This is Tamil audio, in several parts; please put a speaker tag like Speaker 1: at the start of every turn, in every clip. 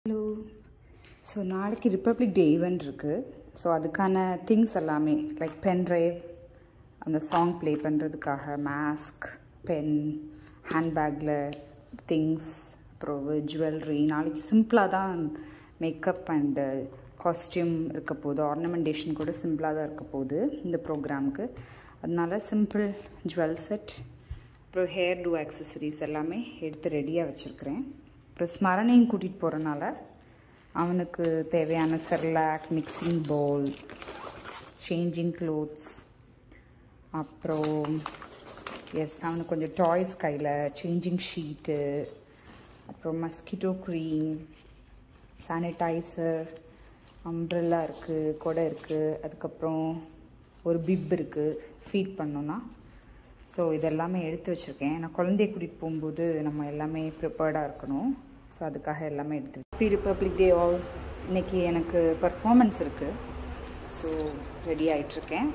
Speaker 1: ஹலோ ஸோ நாளைக்கு ரிப்பப்ளிக் டே ஈவெண்ட் இருக்குது ஸோ அதுக்கான திங்ஸ் எல்லாமே லைக் பென் ட்ரைவ் அந்த சாங் ப்ளே பண்ணுறதுக்காக மாஸ்க் பென் ஹேண்ட்பேக்கில் திங்ஸ் அப்புறம் ஜுவல்லரி நாளைக்கு சிம்பிளாக தான் மேக்கப் அண்டு காஸ்டியூம் இருக்க போகுது ஆர்னமெண்டேஷன் கூட சிம்பிளாக தான் இருக்க போகுது இந்த ப்ரோக்ராமுக்கு அதனால சிம்பிள் ஜுவல் செட் அப்புறம் ஹேர் டூ ஆக்சசரிஸ் எல்லாமே எடுத்து ரெடியாக வச்சுருக்கிறேன் அப்புறம் ஸ்மரணையும் கூட்டிகிட்டு போகிறனால அவனுக்கு தேவையான Cerelac mixing bowl changing clothes அப்புறம் எஸ் அவனுக்கு கொஞ்சம் டாய்ஸ் கையில் சேஞ்சிங் ஷீட்டு அப்புறம் மஸ்கிட்டோ க்ரீம் சானிடைசர் அம்ப்ரெல்லா இருக்குது கொடை இருக்குது அதுக்கப்புறம் ஒரு பிப் இருக்குது ஃபீட் பண்ணோன்னா ஸோ இதெல்லாமே எடுத்து வச்சுருக்கேன் நான் குழந்தைய கூட்டிகிட்டு போகும்போது நம்ம எல்லாமே ப்ரிப்பேர்டாக இருக்கணும் ஸோ அதுக்காக எல்லாமே எடுத்து ப்ரீ ரிப்பப்ளிக் டே ஆல் இன்றைக்கி எனக்கு பர்ஃபார்மன்ஸ் இருக்குது ஸோ ரெடி ஆகிட்டுருக்கேன்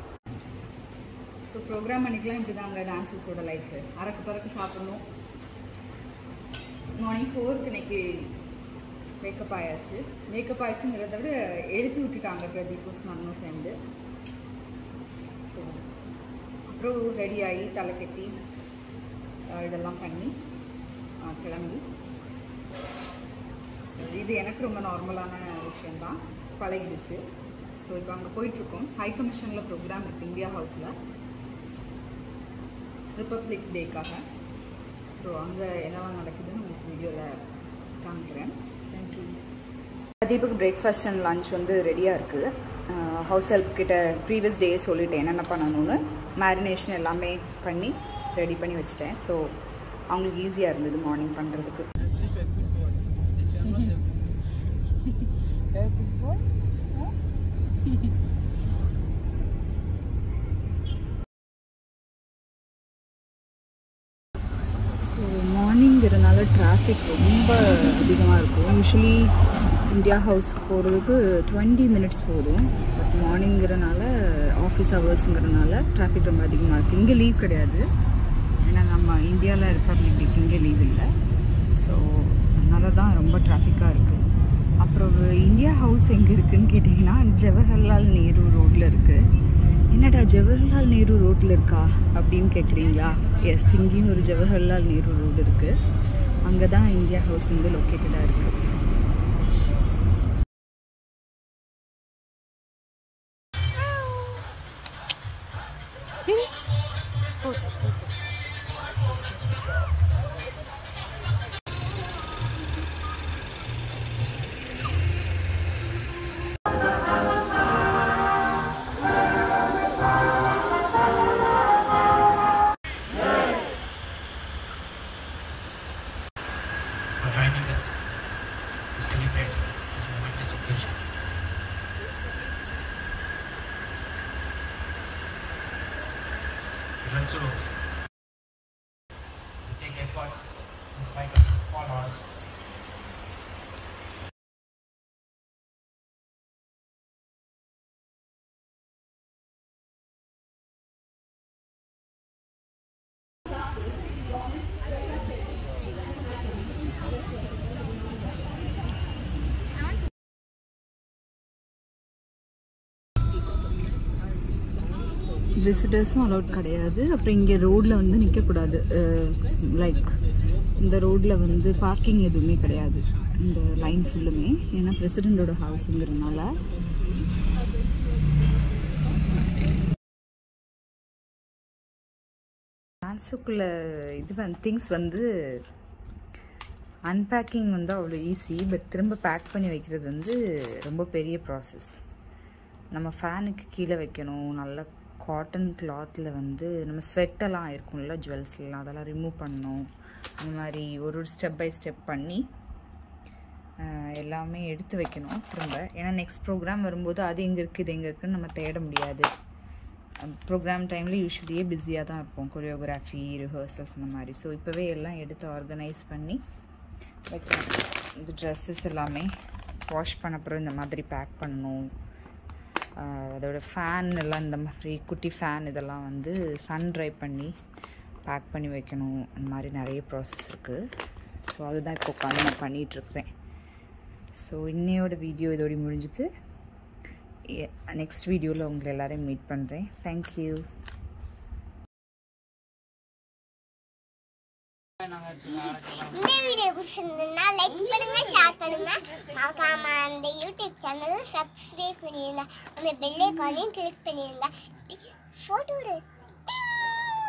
Speaker 1: ஸோ ப்ரோக்ராம் அன்றைக்கெலாம் இப்படி தாங்க டான்ஸஸோட லைஃபு அறக்கு பறக்கு சாப்பிடணும் மார்னிங் ஃபோருக்கு இன்னைக்கு மேக்கப் ஆயாச்சு மேக்கப் ஆயிடுச்சுங்கிறத விட எழுப்பி விட்டுட்டாங்க பிரதீப்பும் ஸ்மரணும் சேர்ந்து ஸோ அப்புறம் ரெடி ஆகி தலை கட்டி அஹ் இதெல்லாம் பண்ணி அஹ் கிளம்பி ஸோ இது எனக்கு ரொம்ப நார்மலான விஷயந்தான் பழகிடுச்சு ஸோ இப்போ அங்கே போயிட்டுருக்கோம் ஹை கமிஷனில் ப்ரோக்ராம் இருக்குது இந்தியா ஹவுஸில் ரிப்பப்ளிக் டேக்காக ஸோ அங்கே என்னவா நடக்குதுன்னு உங்களுக்கு வீடியோவில் காமிக்கிறேன் thank you Deepak breakfast and lunch வந்து ரெடியாக இருக்குது ஹவுஸ் ஹெல்ப் கிட்ட ப்ரீவியஸ் டே சொல்லிட்டேன் என்னென்ன பண்ணணும்னு மேரினேஷன் எல்லாமே பண்ணி ரெடி பண்ணி வச்சுட்டேன் ஸோ அவங்களுக்கு ஈஸியாக இருந்தது மார்னிங் பண்ணுறதுக்கு ஸோ மார்னிங்கிறனால டிராஃபிக் ரொம்ப அதிகமாக இருக்கும் யூஸ்வலி இந்தியா ஹவுஸ் போகிறதுக்கு டுவெண்ட்டி மினிட்ஸ் போதும் பட் மார்னிங்கிறனால ஆஃபீஸ் ஹவர்ஸுங்கிறனால டிராஃபிக் ரொம்ப அதிகமாக இருக்குது இங்கே லீவ் கிடையாது ஏன்னா நம்ம இந்தியாவில் ரிப்பப்ளிக் டேக்கு இங்கே லீவ் இல்லை ஸோ அதனால தான் ரொம்ப டிராஃபிக்காக இருக்குது அப்புறம் இந்தியா ஹவுஸ் எங்கே இருக்குதுன்னு கேட்டிங்கன்னா ஜவஹர்லால் நேரு ரோட்டில் இருக்குது என்னடா ஜவஹர்லால் நேரு ரோட்டில் இருக்கா அப்படின்னு கேட்குறீங்களா எஸ் இங்கேயும் ஒரு ஜவஹர்லால் நேரு ரோடு இருக்குது அங்கே தான் இந்தியா ஹவுஸ் வந்து லொக்கேட்டடாக இருக்குது சரி
Speaker 2: for joining us to celebrate this momentous occasion. And also to take efforts in spite of all odds.
Speaker 1: விசிட்டர்ஸும் அலௌட் கிடையாது அப்புறம் இங்கே ரோட்டில் வந்து நிற்கக்கூடாது லைக் இந்த ரோட்டில் வந்து பார்க்கிங் எதுவுமே கிடையாது இந்த லைன் ஃபுல்லுமே ஏன்னா பிரசிடெண்டோட ஹவுஸுங்கிறனால டான்ஸுக்குள்ளே இது வந்து திங்ஸ் வந்து அன்பேக்கிங் வந்து அவ்வளோ ஈஸி பட் திரும்ப பேக் பண்ணி வைக்கிறது வந்து ரொம்ப பெரிய ப்ராசஸ் நம்ம ஃபேனுக்கு கீழே வைக்கணும் நல்ல காட்டன் கிளாத்தில் வந்து நம்ம ஸ்வெட்டெல்லாம் இருக்கும்ல ஜுவல்ஸ்லாம் அதெல்லாம் ரிமூவ் பண்ணணும் அந்த மாதிரி ஒரு ஒரு ஸ்டெப் பை ஸ்டெப் பண்ணி ஆஹ், எல்லாமே எடுத்து வைக்கணும் திரும்ப ஏன்னா நெக்ஸ்ட் ப்ரோக்ராம் வரும்போது அது எங்கே இருக்குது இது எங்கே இருக்குன்னு நம்ம தேட முடியாது ப்ரோக்ராம் டைமில் யூஸ்வலியே பிஸியாக தான் இருப்போம் கொரியோகிராஃபி ரிஹர்சல்ஸ் அந்த மாதிரி ஸோ இப்போவே எல்லாம் எடுத்து ஆர்கனைஸ் பண்ணி வைக்கணும் இந்த ட்ரெஸ்ஸஸ் எல்லாமே வாஷ் பண்ண அப்புறம் இந்த மாதிரி பேக் பண்ணணும் ஆஹ் அதோட ஃபேன் எல்லாம் இந்த மாதிரி குட்டி ஃபேன் இதெல்லாம் வந்து சன் ட்ரை பண்ணி பேக் பண்ணி வைக்கணும் அந்த மாதிரி நிறைய ப்ராசஸ் இருக்குது ஸோ அதுதான் இப்போ உட்காந்து நான் பண்ணிகிட்ருக்கிறேன் ஸோ இன்னையோட வீடியோ இதோட முடிஞ்சுது நெக்ஸ்ட் வீடியோவில் உங்களை எல்லாரையும் மீட் பண்ணுறேன் தேங்க்யூ
Speaker 3: இந்த வீடியோ பிடிச்சிருந்ததுன்னா லைக் பண்ணுங்க ஷேர் பண்ணுங்க மறக்காம அந்த யூடியூப் சேனலை சப்ஸ்கிரைப் பண்ணிருங்க அந்த பெல் ஐக்கானையும் கிளிக் பண்ணிருங்க போட்டோ